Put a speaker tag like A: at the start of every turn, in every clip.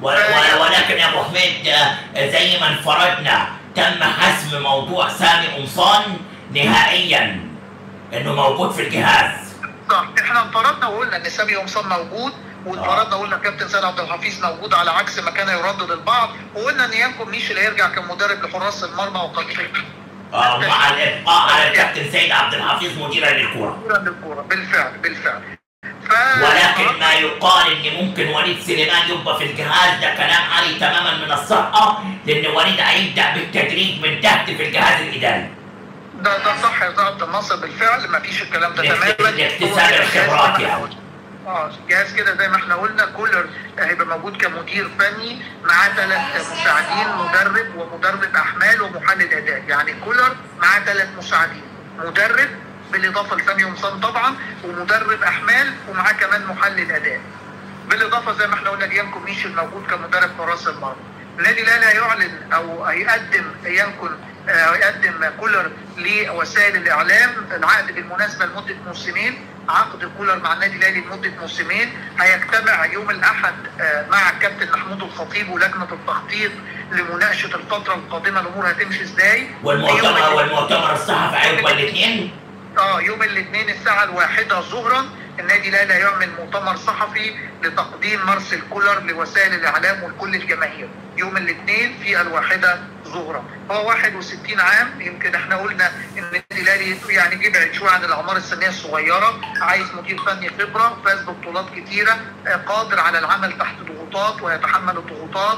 A: و- و- ولكن يا ابو حميد آه، زي ما انفردنا تم حسم موضوع سامي قمصان نهائيا انه موجود في الجهاز
B: صح احنا انفردنا وقلنا ان سامي قمصان موجود وانفردنا وقلنا كابتن سيد عبد الحفيظ موجود على عكس ما كان يردد البعض وقلنا ان يانكو ميشيل هيرجع كمدرب لحراس المرمى وقد فعل
A: آه، مع الابقاء على الكابتن سيد عبد الحفيظ مديرا للكره
B: كرة للكرة بالفعل بالفعل ف...
A: ولكن ما يقال ان ممكن وليد سليمان يبقى في الجهاز ده كلام عالي تماما من الصحه لان وليد هيبدا بالتدريج من تحت في الجهاز الاداري
B: ده ده صح يا استاذ عبد الناصر بالفعل ما فيش الكلام ده
A: لاكت-
B: تماما
A: لاكتساب
B: هو كده
A: الخبرات
B: جهاز زي ما
A: يعني.
B: احنا قلنا. اه جهاز كده زي ما احنا قلنا كولر هيبقى موجود كمدير فني معاه ثلاث مساعدين مدرب ومدرب احمال ومحلل اداء يعني كولر معاه ثلاث مساعدين مدرب بالاضافه لسامي قمصان طبعا ومدرب احمال ومعاه كمان محلل اداء بالاضافه زي ما احنا قلنا ديانكو ميشيل موجود كمدرب حراس المرمى النادي الاهلي هيعلن او هيقدم يمكن آه، هيقدم كولر لوسائل الاعلام العقد بالمناسبه لمده موسمين عقد كولر مع النادي الاهلي لمده موسمين هيجتمع يوم الاحد آه، مع الكابتن محمود الخطيب ولجنه التخطيط لمناقشه الفتره القادمه الامور هتمشي ازاي
A: والمؤتمر
B: يوم-
A: والمؤتمر الصحفي هيبقى الاثنين
B: اه يوم الاثنين الساعة الواحدة ظهرا النادي الاهلي هيعمل مؤتمر صحفي لتقديم مارسيل كولر لوسائل الاعلام ولكل الجماهير يوم الاثنين في الواحدة ظهرا هو 61 عام يمكن احنا قلنا ان النادي الاهلي يعني بيبعد شويه عن الاعمار السنيه الصغيره عايز مدير فني خبره فاز ببطولات كتيره آه، قادر على العمل تحت ضغوطات ويتحمل الضغوطات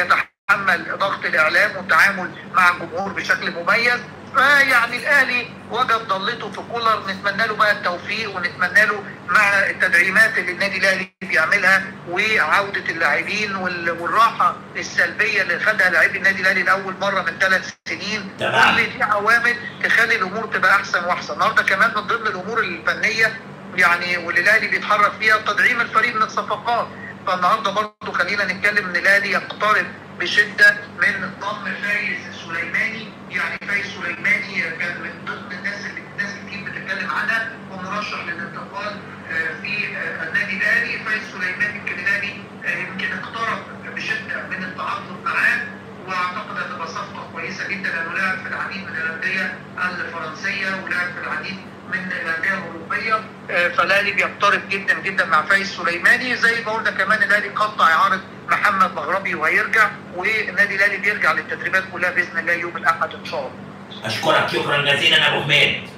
B: يتحمل ضغط الاعلام والتعامل مع الجمهور بشكل مميز فيعني الاهلي وجد ضلته في كولر نتمنى له بقى التوفيق ونتمنى له مع التدعيمات اللي النادي الاهلي بيعملها وعوده اللاعبين وال- والراحه السلبيه اللي خدها لاعبي النادي الاهلي لاول مره من ثلاث سنين
A: تمام.
B: كل دي عوامل تخلي الامور تبقى احسن واحسن النهارده كمان من ضمن الامور الفنيه يعني واللي الاهلي بيتحرك فيها تدعيم الفريق من الصفقات فالنهارده برضه خلينا نتكلم ان الاهلي يقترب بشده من ضم فايز سليماني يعني فايز سليماني كان من ضمن الناس اللي ناس كتير بتتكلم عنها ومرشح للانتقال آه، في آه، النادي الاهلي فايز سليماني يمكن الاهلي آه، يمكن اقترب بشده من التعاقد معاه واعتقد هتبقى صفقه كويسه جدا لانه لعب في العديد من الانديه الفرنسيه ولعب في العديد من الانديه الاوروبيه آه، فالاهلي بيقترب جدا جدا مع فايز سليماني زي ما قلنا كمان الاهلي قطع اعاره محمد مغربي وهيرجع والنادي الاهلي بيرجع للتدريبات كلها باذن الله يوم الاحد ان شاء الله
A: اشكرك شكرا جزيلا يا ابو حميد